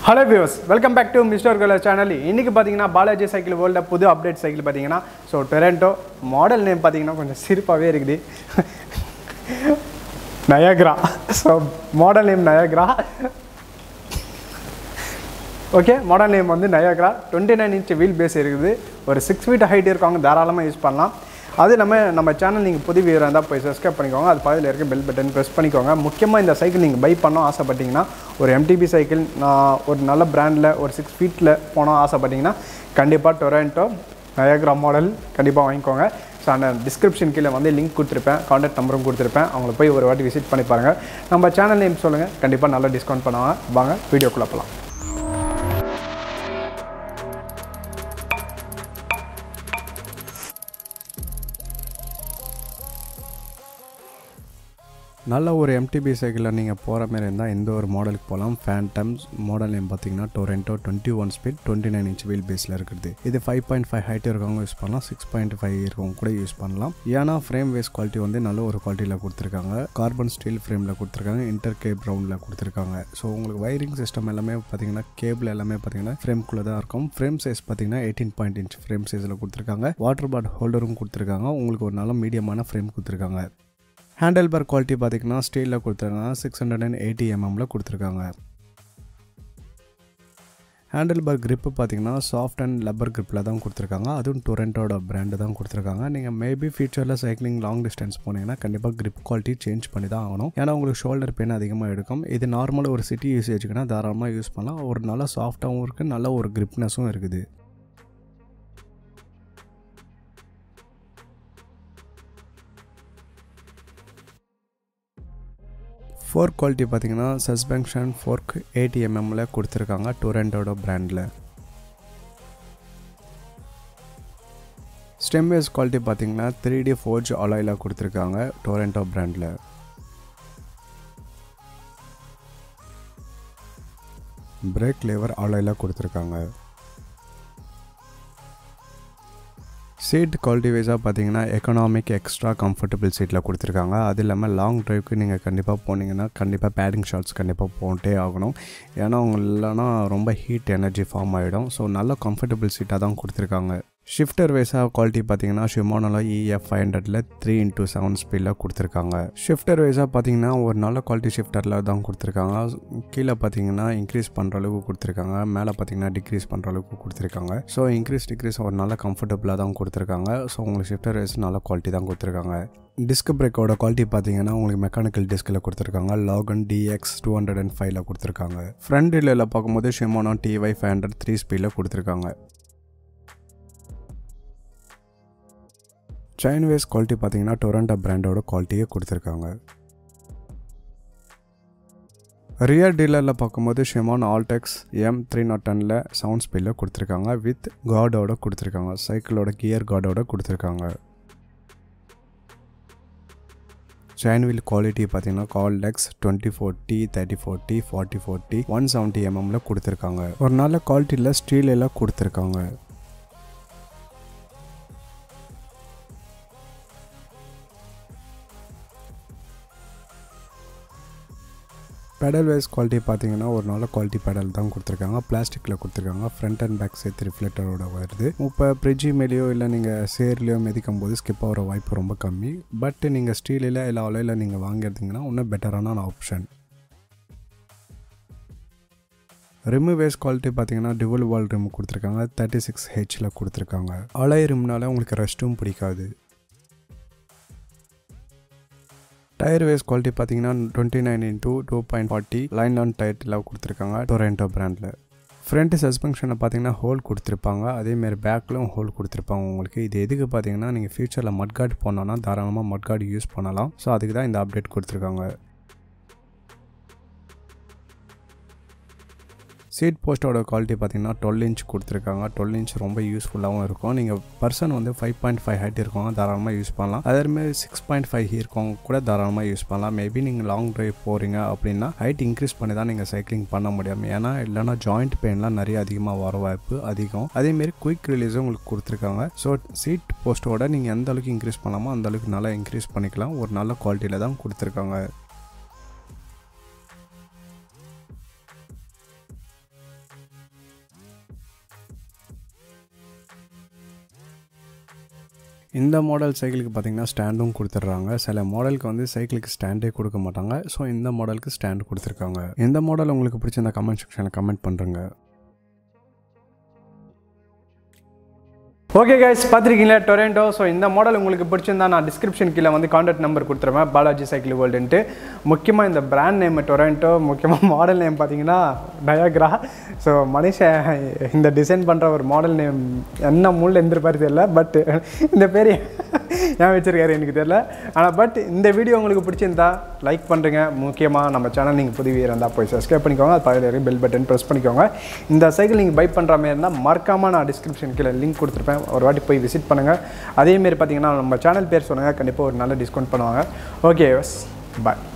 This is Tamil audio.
hello views welcome back to mister colour channel இன்றைக்கி பார்த்தீங்கன்னா பாலாஜி சைக்கிள் வேர்ல்டில் புது அப்டேட் சைக்கிள் பார்த்தீங்கன்னா ஸோ டொரண்டோ மாடல் நேம் பார்த்தீங்கன்னா கொஞ்சம் சிரிப்பாகவே இருக்குது Niagara so model name Niagara okay model name வந்து Niagara twenty nine inch wheel base இருக்குது ஒரு சிக்ஸ் ஃபீட் ஹைட் இருக்கவங்க தாராளமாக யூஸ் பண்ணலாம் அது இல்லாமல் நம்ம சேனல் நீங்கள் புது வியூராக இருந்தால் போய் சப்ஸ்கிரைப் பண்ணிக்கோங்க அது பக்கத்தில் இருக்க பெல் பட்டன் ப்ரெஸ் பண்ணிக்கோங்க முக்கியமாக இந்த சைக்கிள் நீங்கள் பை பண்ண ஆசைப்பட்டீங்கன்னா ஒரு எம்டிபி சைக்கிள் நான் ஒரு நல்ல பிராண்டில் ஒரு சிக்ஸ் ஃபீட்டில் போனோம் ஆசைப்பட்டீங்கன்னா கண்டிப்பாக டொரண்டோ நயாக்ரா மாடல் கண்டிப்பாக வாங்கிக்கோங்க ஸோ அந்த டிஸ்கிரிப்ஷன் கீழே வந்து லிங்க் கொடுத்துருப்பேன் காண்டாக்ட் நம்பரும் கொடுத்துருப்பேன் அவங்கள போய் ஒரு வாட்டி விசிட் பண்ணி பாருங்கள் நம்ம சேனல் நேம் சொல்லுங்கள் கண்டிப்பாக நல்லா டிஸ்கவுண்ட் பண்ணுவாங்க வாங்க வீடியோக்குள்ளே போகலாம் நல்ல ஒரு எம்டிபி சைக்கிளில் நீங்கள் போகிற மாதிரி இருந்தால் எந்த ஒரு மாடலுக்கு போகலாம் ஃபேண்டம்ஸ் மாடல் நேம் பார்த்தீங்கன்னா Toronto twenty one speed twenty nine inch wheel பேஸில் இருக்குது இது ஃபைவ் பாயிண்ட் ஃபைவ் ஹைட் இருக்கவங்க யூஸ் பண்ணலாம் சிக்ஸ் பாயிண்ட் ஃபைவ் இருக்கவங்க கூட யூஸ் பண்ணலாம் ஏன்னா ஃப்ரேம் வேஸ் குவாலிட்டி வந்து நல்ல ஒரு குவாலிட்டியில் கொடுத்துருக்காங்க கார்பன் ஸ்டீல் ஃப்ரேமில் கொடுத்துருக்காங்க இன்டர் கேப் ரவுண்டில் கொடுத்துருக்காங்க ஸோ உங்களுக்கு வயரிங் சிஸ்டம் எல்லாமே பார்த்தீங்கன்னா கேபிள் எல்லாமே பார்த்தீங்கன்னா ஃப்ரேம்குள்ளே தான் இருக்கும் ஃப்ரேம் சைஸ் பார்த்தீங்கன்னா எயிட்டீன் பாயிண்ட் இன்ச் ஃப்ரேம் சைஸில் கொடுத்துருக்காங்க வாட்டர் பாட் ஹோல்டரும் கொடுத்துருக்காங்க உங்களுக்கு ஒரு நல்ல மீடியமான ஃப்ரேம் கொடுத்துருக்காங்க ஹேண்டில் பார் குவாலிட்டி பார்த்தீங்கன்னா ஸ்டீலில் கொடுத்துருக்காங்க சிக்ஸ் ஹண்ட்ரட் அண்ட் எயிட்டி எம்எம்மில் கொடுத்துருக்காங்க ஹேண்டில் பார் grip பார்த்தீங்கன்னா சாஃப்ட் அண்ட் லப்பர் gripல தான் கொடுத்துருக்காங்க அதுவும் டொரண்டோட பிராண்டு தான் கொடுத்துருக்காங்க நீங்கள் மேபி ஃபியூச்சரில் சைக்கிளிங் லாங் டிஸ்டன்ஸ் போனீங்கன்னா கண்டிப்பாக grip குவாலிட்டி சேஞ்ச் பண்ணி தான் ஆகணும் ஏன்னா உங்களுக்கு ஷோல்டர் பெயின் அதிகமாக எடுக்கும் இது நார்மல் ஒரு சிட்டி யூசேஜுக்குனா தாராளமாக யூஸ் பண்ணலாம் ஒரு நல்ல சாஃப்டாகவும் இருக்குது நல்ல ஒரு கிரிப்னஸும் இருக்குது ஃபோர்க் குவாலிட்டி பார்த்தீங்கன்னா சஸ்பென்ஷன் ஃபோர்க் எயிட்டி எம்எம்மில் கொடுத்துருக்காங்க டொரண்டோட பிராண்டில் ஸ்டெம் பேஸ் குவாலிட்டி பார்த்தீங்கன்னா த்ரீ டி ஃபோர்ஜ் அலாயில் கொடுத்துருக்காங்க டொரண்டோ பிராண்டில் பிரேக் லேவர் அலாயில் கொடுத்துருக்காங்க சீட் குவாலிட்டி வைஸாக பார்த்தீங்கன்னா எக்கனாமிக் எக்ஸ்ட்ரா கம்ஃபர்டபுள் சீட்டில் கொடுத்துருக்காங்க அது இல்லாமல் லாங் ட்ரைவ்க்கு நீங்கள் கண்டிப்பாக போனீங்கன்னா கண்டிப்பாக பேடிங் ஷார்ட்ஸ் கண்டிப்பாக போட்டே ஆகணும் ஏன்னா அவங்க இல்லைன்னா ரொம்ப ஹீட் எனர்ஜி ஃபார்ம் ஆகிடும் ஸோ நல்ல கம்ஃபர்டபுள் சீட்டாக தான் கொடுத்துருக்காங்க ஷிஃப்டர் வைஸாக குவாலிட்டி பார்த்தீங்கன்னா ஷிமோனோவில் இஎஃப் ஃபைவ் ஹண்ட்ரடில் த்ரீ இன்ட்டு செவன் ஸ்பீடில் கொடுத்துருக்காங்க ஷிஃப்டர் வைஸாக பார்த்தீங்கன்னா ஒரு நல்ல குவாலிட்டி ஷிஃப்டரில் தான் கொடுத்துருக்காங்க கீழே பார்த்தீங்கன்னா இன்க்ரீஸ் பண்ணுற அளவுக்கு கொடுத்துருக்காங்க மேலே பார்த்தீங்கன்னா டிக்ரீஸ் பண்ணுற அளவுக்கு கொடுத்துருக்காங்க ஸோ இன்க்ரீஸ் டிக்ரீஸ் ஒரு நல்ல கம்ஃபர்டபுளாக தான் கொடுத்துருக்காங்க ஸோ உங்களுக்கு ஷிஃப்டர் வைஸ் நல்ல குவாலிட்டி தான் கொடுத்துருக்காங்க டிஸ்க் பிரேக்கோட குவாலிட்டி பார்த்தீங்கன்னா உங்களுக்கு மெக்கானிக்கல் டிஸ்கில் கொடுத்துருக்காங்க லாகன் டிஎக்ஸ் டூ ஹண்ட்ரட் அண்ட் ஃபைவ்ல கொடுத்துருக்காங்க ஃப்ரண்ட் வீலில் பார்க்கும்போது Shimano TY five hundred three ஸ்பீடில் கொடுத்துருக்காங்க செயின் வேஸ் குவாலிட்டி பார்த்தீங்கன்னா டொரண்டோ பிராண்டோட குவாலிட்டியே கொடுத்துருக்காங்க ரியர் டீலரில் பார்க்கும்போது ஷிமான் ஆல்டெக்ஸ் எம் த்ரீ நாட் டெனில் சவுண்ட் ஸ்பீடில் கொடுத்துருக்காங்க வித் கார்டோட கொடுத்துருக்காங்க சைக்கிளோட கியர் கார்டோட கொடுத்துருக்காங்க செயின் வீல் குவாலிட்டி பார்த்தீங்கன்னா கால்டெக்ஸ் twenty forty thirty forty forty forty one seventy எம்எம்ல கொடுத்துருக்காங்க ஒரு நல்ல குவாலிட்டியில் ஸ்டீல் எல்லாம் கொடுத்துருக்காங்க பெடல் வைஸ் குவாலிட்டி பார்த்தீங்கன்னா ஒரு நல்ல குவாலிட்டி பெடல் தான் கொடுத்துருக்காங்க பிளாஸ்டிக்கில் கொடுத்துருக்காங்க ஃப்ரண்ட் அண்ட் பேக் சேர்த்து ரிஃப்ளெக்டரோட வருது இப்போ ஃப்ரிட்ஜி மேலேயோ இல்லை நீங்கள் சேர்லேயோ மிதிக்கும் போது ஸ்கிப் ஆகிற வாய்ப்பு ரொம்ப கம்மி பட் நீங்கள் ஸ்டீலில் இல்லை அலையில் நீங்கள் வாங்கியிருந்தீங்கன்னா இன்னும் பெட்டரான ஆப்ஷன் ரிமு வேஸ் குவாலிட்டி பார்த்தீங்கன்னா டிவல் வால் ரிம் கொடுத்துருக்காங்க தேர்ட்டி சிக்ஸ் ஹெச்சில் கொடுத்துருக்காங்க அலை ரிம்னால உங்களுக்கு ரெஸ்ட்டும் பிடிக்காது டயர் வேஸ் குவாலிட்டி பார்த்தீங்கன்னா twenty nine into two point forty line on டயர்ட்டில் கொடுத்துருக்காங்க டொரண்டோ பிராண்டில் ஃப்ரண்ட் சஸ்பென்ஷனை பார்த்தீங்கன்னா ஹோல் கொடுத்துருப்பாங்க அதேமாரி பேக்லையும் ஹோல் கொடுத்துருப்பாங்க உங்களுக்கு இது எதுக்கு பார்த்தீங்கன்னா நீங்கள் ஃபியூச்சரில் மட்கார்டு போனோன்னா தாராளமாக மட்கார்டு யூஸ் பண்ணலாம் ஸோ அதுக்கு தான் இந்த அப்டேட் கொடுத்துருக்காங்க சீட் போஸ்ட்டோட குவாலிட்டி பார்த்தீங்கன்னா டுவெல் இன்ச் கொடுத்துருக்காங்க டுவெல் இன்ச் ரொம்ப யூஸ்ஃபுல்லாகவும் இருக்கும் நீங்கள் பர்சன் வந்து ஃபைவ் பாயிண்ட் ஃபைவ் ஹைட் இருக்கவங்க தாராளமாக யூஸ் பண்ணலாம் அதேமாதிரி சிக்ஸ் பாயிண்ட் ஃபைவ் இருக்கவங்க கூட தாராளமாக யூஸ் பண்ணலாம் மேபி நீங்கள் லாங் ட்ரைவ் போகிறீங்க அப்படின்னா ஹைட் இன்க்ரீஸ் பண்ணி தான் நீங்கள் சைக்கிளிங் பண்ண முடியும் ஏன்னா இல்லைனா ஜாயிண்ட் பெயின்லாம் நிறைய அதிகமாக வர வாய்ப்பு அதிகம் அதேமாரி குயிக் ரிலீஸும் உங்களுக்கு கொடுத்துருக்காங்க ஸோ சீட் போஸ்ட்டோட நீங்கள் எந்த அளவுக்கு இன்க்ரீஸ் பண்ணலாமோ அந்த அளவுக்கு நல்லா இன்க்ரீஸ் பண்ணிக்கலாம் ஒரு நல்ல குவாலிட்டியில் தான் கொடுத்துருக்காங்க இந்த மாடல் சைக்கிளுக்கு பார்த்தீங்கன்னா ஸ்டாண்டும் கொடுத்துட்றாங்க சில மாடலுக்கு வந்து சைக்கிளுக்கு ஸ்டாண்டே கொடுக்க மாட்டாங்க ஸோ இந்த மாடலுக்கு ஸ்டாண்ட் கொடுத்துருக்காங்க இந்த மாடல் உங்களுக்கு பிடிச்சிருந்தா கமெண்ட் செக்ஷனில் கமெண்ட் பண்ணுறேங்க ஓகே கைஸ் பார்த்துருக்கீங்களா டொரேண்டோ ஸோ இந்த மாடல் உங்களுக்கு பிடிச்சிருந்தா நான் டிஸ்கிரிப்ஷன் கீழே வந்து காண்டாக்ட் நம்பர் கொடுத்துருவேன் பாலாஜி சைக்கிள் வேர்ல்டுன்ட்டு முக்கியமாக இந்த பிராண்ட் நேம் டொரேண்டோ முக்கியமாக மாடல் நேம் பார்த்தீங்கன்னா டயாக்ரா ஸோ மனுஷன் இந்த டிசைன் பண்ணுற ஒரு மாடல் நேம் என்ன மூலில் இருந்திருப்பாரு தெரியல பட் இந்த பேர் ஏன் வச்சிருக்காரு எனக்கு தெரியல ஆனால் பட் இந்த வீடியோ உங்களுக்கு பிடிச்சிருந்தா லைக் பண்ணுறீங்க முக்கியமாக நம்ம சேனல் நீங்கள் புதிய இருந்தால் போய் சப்ஸ்கிரைப் பண்ணிக்கோங்க அது பக்கத்தில் பெல் பட்டன் ப்ரெஸ் பண்ணிக்கோங்க இந்த சைக்கிள் நீங்கள் பை பண்ணுற மாதிரி இருந்தால் மறக்காமல் நான் டிஸ்கிரிப்ஷன் கீழே லிங்க் கொடுத்துருப்பேன் ஒரு வாட்டி போய் விசிட் பண்ணுங்கள் அதேமாரி பார்த்தீங்கன்னா நம்ம சேனல் பேர் சொன்னாங்க கண்டிப்பாக ஒரு நல்ல டிஸ்கவுண்ட் பண்ணுவாங்க ஓகே பாய்